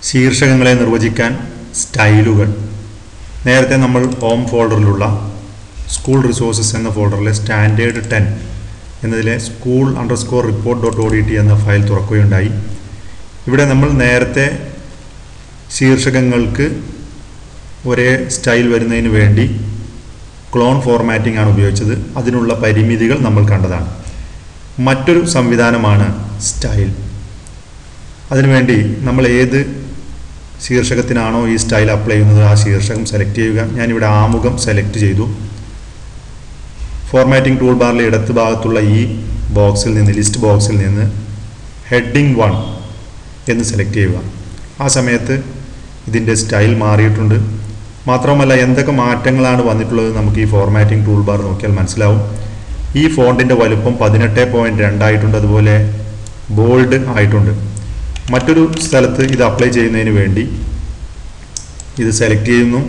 ശീർഷകങ്ങളെ നിർവചിക്കാൻ സ്റ്റൈലുകൾ നേരത്തെ നമ്മൾ ഹോം ഫോൾഡറിലുള്ള സ്കൂൾ റിസോഴ്സസ് എന്ന ഫോൾഡറിലെ സ്റ്റാൻഡേർഡ് ടെൻ എന്നതിലെ school underscore report dot O D T എന്ന ഫയൽ തുറക്കുകയുണ്ടായി ഇവിടെ നമ്മൾ നേരത്തെ ശീർഷകങ്ങൾക്ക് ഒരേ സ്റ്റൈൽ വരുന്നതിന് വേണ്ടി ക്ലോൺ ഫോർമാറ്റിംഗ് ആണ് ഉപയോഗിച്ചത് അതിനുള്ള പരിമിതികൾ നമ്മൾ കണ്ടതാണ് മറ്റൊരു സംവിധാനമാണ് സ്റ്റൈൽ അതിനുവേണ്ടി നമ്മൾ ഏത് ശീർഷകത്തിനാണോ ഈ സ്റ്റൈൽ അപ്ലൈ ചെയ്യുന്നത് ആ ശീർഷകം സെലക്ട് ചെയ്യുക ഞാനിവിടെ ആമുഖം സെലക്ട് ചെയ്തു ഫോർമാറ്റിംഗ് ടൂൾ ബാറിലെ ഇടത്ത് ഭാഗത്തുള്ള ഈ ബോക്സിൽ നിന്ന് ലിസ്റ്റ് ബോക്സിൽ നിന്ന് ഹെഡിങ് വൺ എന്ന് സെലക്ട് ചെയ്യുക ആ സമയത്ത് ഇതിൻ്റെ സ്റ്റൈൽ മാറിയിട്ടുണ്ട് മാത്രവുമല്ല എന്തൊക്കെ മാറ്റങ്ങളാണ് വന്നിട്ടുള്ളത് നമുക്ക് ഈ ഫോർമാറ്റിംഗ് ടൂൾ ബാർ നോക്കിയാൽ മനസ്സിലാവും ഈ ഫോണ്ടിൻ്റെ വലുപ്പം പതിനെട്ട് പോയിൻറ്റ് രണ്ടായിട്ടുണ്ട് അതുപോലെ ബോൾഡ് ആയിട്ടുണ്ട് മറ്റൊരു സ്ഥലത്ത് ഇത് അപ്ലൈ ചെയ്യുന്നതിന് വേണ്ടി ഇത് സെലക്ട് ചെയ്യുന്നു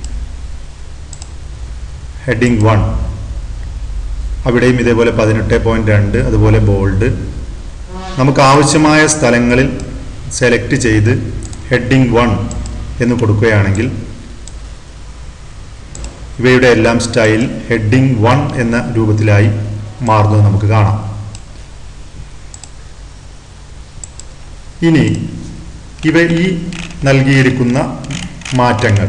ഹെഡിങ് വൺ അവിടെയും ഇതേപോലെ പതിനെട്ട് പോയിൻറ്റ് രണ്ട് അതുപോലെ ബോൾഡ് നമുക്ക് ആവശ്യമായ സ്ഥലങ്ങളിൽ സെലക്ട് ചെയ്ത് ഹെഡിങ് വൺ എന്ന് കൊടുക്കുകയാണെങ്കിൽ ഇവയുടെ എല്ലാം സ്റ്റൈൽ ഹെഡിങ് വൺ എന്ന രൂപത്തിലായി മാറുന്നത് നമുക്ക് കാണാം ഇനി ഇവ ഈ നൽകിയിരിക്കുന്ന മാറ്റങ്ങൾ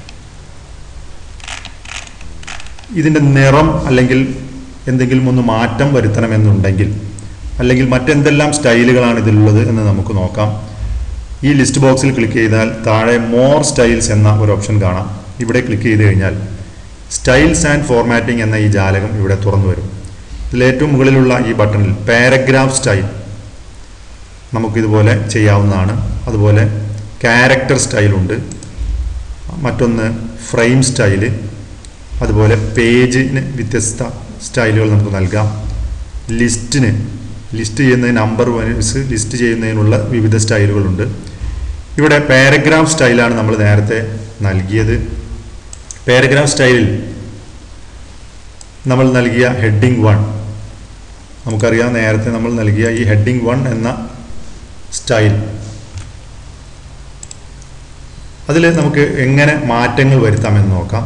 ഇതിൻ്റെ നിറം അല്ലെങ്കിൽ എന്തെങ്കിലും ഒന്ന് മാറ്റം വരുത്തണമെന്നുണ്ടെങ്കിൽ അല്ലെങ്കിൽ മറ്റെന്തെല്ലാം സ്റ്റൈലുകളാണ് ഇതിലുള്ളത് എന്ന് നമുക്ക് നോക്കാം ഈ ലിസ്റ്റ് ബോക്സിൽ ക്ലിക്ക് ചെയ്താൽ താഴെ മോർ സ്റ്റൈൽസ് എന്ന ഒരു ഓപ്ഷൻ കാണാം ഇവിടെ ക്ലിക്ക് ചെയ്ത് കഴിഞ്ഞാൽ സ്റ്റൈൽസ് ആൻഡ് ഫോർമാറ്റിംഗ് എന്ന ഈ ജാലകം ഇവിടെ തുറന്നു വരും ഇതിൽ ഏറ്റവും മുകളിലുള്ള ഈ ബട്ടണിൽ പാരഗ്രാഫ് സ്റ്റൈൽ നമുക്കിതുപോലെ ചെയ്യാവുന്നതാണ് അതുപോലെ ക്യാരക്ടർ സ്റ്റൈലുണ്ട് മറ്റൊന്ന് ഫ്രെയിം സ്റ്റൈല് അതുപോലെ പേജിന് വ്യത്യസ്ത സ്റ്റൈലുകൾ നമുക്ക് നൽകാം ലിസ്റ്റിന് ലിസ്റ്റ് ചെയ്യുന്നതിന് നമ്പർ വൈസ് ലിസ്റ്റ് ചെയ്യുന്നതിനുള്ള വിവിധ സ്റ്റൈലുകളുണ്ട് ഇവിടെ പാരഗ്രാഫ് സ്റ്റൈലാണ് നമ്മൾ നേരത്തെ നൽകിയത് പാരഗ്രാഫ് സ്റ്റൈലിൽ നമ്മൾ നൽകിയ ഹെഡിങ് വൺ നമുക്കറിയാം നേരത്തെ നമ്മൾ നൽകിയ ഈ ഹെഡിങ് വൺ എന്ന സ്റ്റൈൽ അതിൽ നമുക്ക് എങ്ങനെ മാറ്റങ്ങൾ വരുത്താമെന്ന് നോക്കാം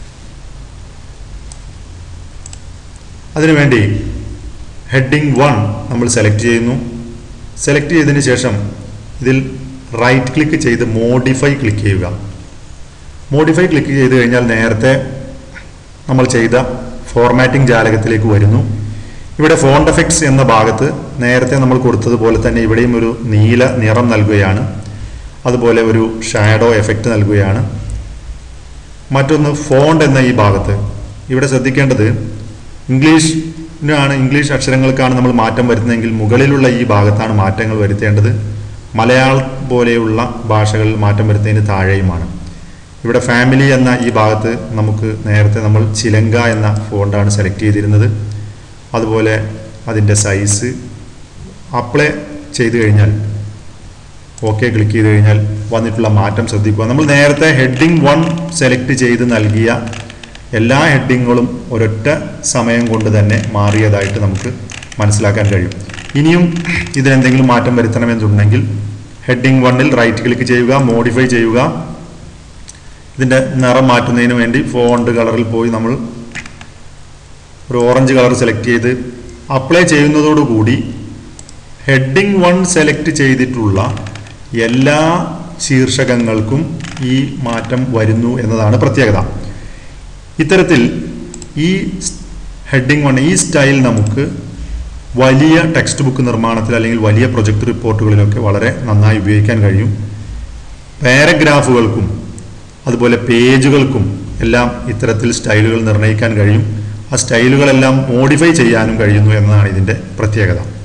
അതിനുവേണ്ടി ഹെഡിങ് വൺ നമ്മൾ സെലക്ട് ചെയ്യുന്നു സെലക്ട് ചെയ്തതിന് ശേഷം ഇതിൽ റൈറ്റ് ക്ലിക്ക് ചെയ്ത് മോഡിഫൈ ക്ലിക്ക് ചെയ്യുക മോഡിഫൈ ക്ലിക്ക് ചെയ്ത് കഴിഞ്ഞാൽ നേരത്തെ നമ്മൾ ചെയ്ത ഫോർമാറ്റിംഗ് ജാലകത്തിലേക്ക് വരുന്നു ഇവിടെ ഫോണ്ട് എഫക്ട്സ് എന്ന ഭാഗത്ത് നേരത്തെ നമ്മൾ കൊടുത്തതുപോലെ തന്നെ ഇവിടെയും ഒരു നീല നിറം നൽകുകയാണ് അതുപോലെ ഒരു ഷാഡോ എഫക്റ്റ് നൽകുകയാണ് മറ്റൊന്ന് ഫോണ്ട് എന്ന ഈ ഭാഗത്ത് ഇവിടെ ശ്രദ്ധിക്കേണ്ടത് ഇംഗ്ലീഷിനാണ് ഇംഗ്ലീഷ് അക്ഷരങ്ങൾക്കാണ് നമ്മൾ മാറ്റം വരുന്നതെങ്കിൽ മുകളിലുള്ള ഈ ഭാഗത്താണ് മാറ്റങ്ങൾ വരുത്തേണ്ടത് മലയാളം പോലെയുള്ള ഭാഷകളിൽ മാറ്റം വരുത്തുന്നതിന് താഴെയുമാണ് ഇവിടെ ഫാമിലി എന്ന ഈ ഭാഗത്ത് നമുക്ക് നേരത്തെ നമ്മൾ ചിലങ്ക എന്ന ഫോണ്ടാണ് സെലക്ട് ചെയ്തിരുന്നത് അതുപോലെ അതിൻ്റെ സൈസ് അപ്ലൈ ചെയ്ത് കഴിഞ്ഞാൽ ഓക്കെ ക്ലിക്ക് ചെയ്ത് കഴിഞ്ഞാൽ വന്നിട്ടുള്ള മാറ്റം ശ്രദ്ധിക്കുക നമ്മൾ നേരത്തെ ഹെഡിങ് വൺ സെലക്ട് ചെയ്ത് നൽകിയ എല്ലാ ഹെഡിങ്ങുകളും ഒരൊറ്റ സമയം കൊണ്ട് തന്നെ മാറിയതായിട്ട് നമുക്ക് മനസ്സിലാക്കാൻ കഴിയും ഇനിയും ഇതിനെന്തെങ്കിലും മാറ്റം വരുത്തണമെന്നുണ്ടെങ്കിൽ ഹെഡിങ് വണ്ണിൽ റൈറ്റ് ക്ലിക്ക് ചെയ്യുക മോഡിഫൈ ചെയ്യുക ഇതിൻ്റെ നിറം മാറ്റുന്നതിന് വേണ്ടി ഫോണ്ട് കളറിൽ പോയി നമ്മൾ ഒരു ഓറഞ്ച് കളർ സെലക്ട് ചെയ്ത് അപ്ലൈ ചെയ്യുന്നതോടുകൂടി ഹെഡിങ് വൺ സെലക്ട് ചെയ്തിട്ടുള്ള എല്ലാ ശീർഷകങ്ങൾക്കും ഈ മാറ്റം വരുന്നു എന്നതാണ് പ്രത്യേകത ഇത്തരത്തിൽ ഈ ഹെഡിങ് വൺ ഈ സ്റ്റൈൽ നമുക്ക് വലിയ ടെക്സ്റ്റ് ബുക്ക് നിർമ്മാണത്തിൽ അല്ലെങ്കിൽ വലിയ പ്രൊജക്ട് റിപ്പോർട്ടുകളിലൊക്കെ വളരെ നന്നായി ഉപയോഗിക്കാൻ കഴിയും പാരഗ്രാഫുകൾക്കും അതുപോലെ പേജുകൾക്കും എല്ലാം ഇത്തരത്തിൽ സ്റ്റൈലുകൾ നിർണ്ണയിക്കാൻ കഴിയും ആ സ്റ്റൈലുകളെല്ലാം മോഡിഫൈ ചെയ്യാനും കഴിയുന്നു എന്നതാണ് ഇതിൻ്റെ പ്രത്യേകത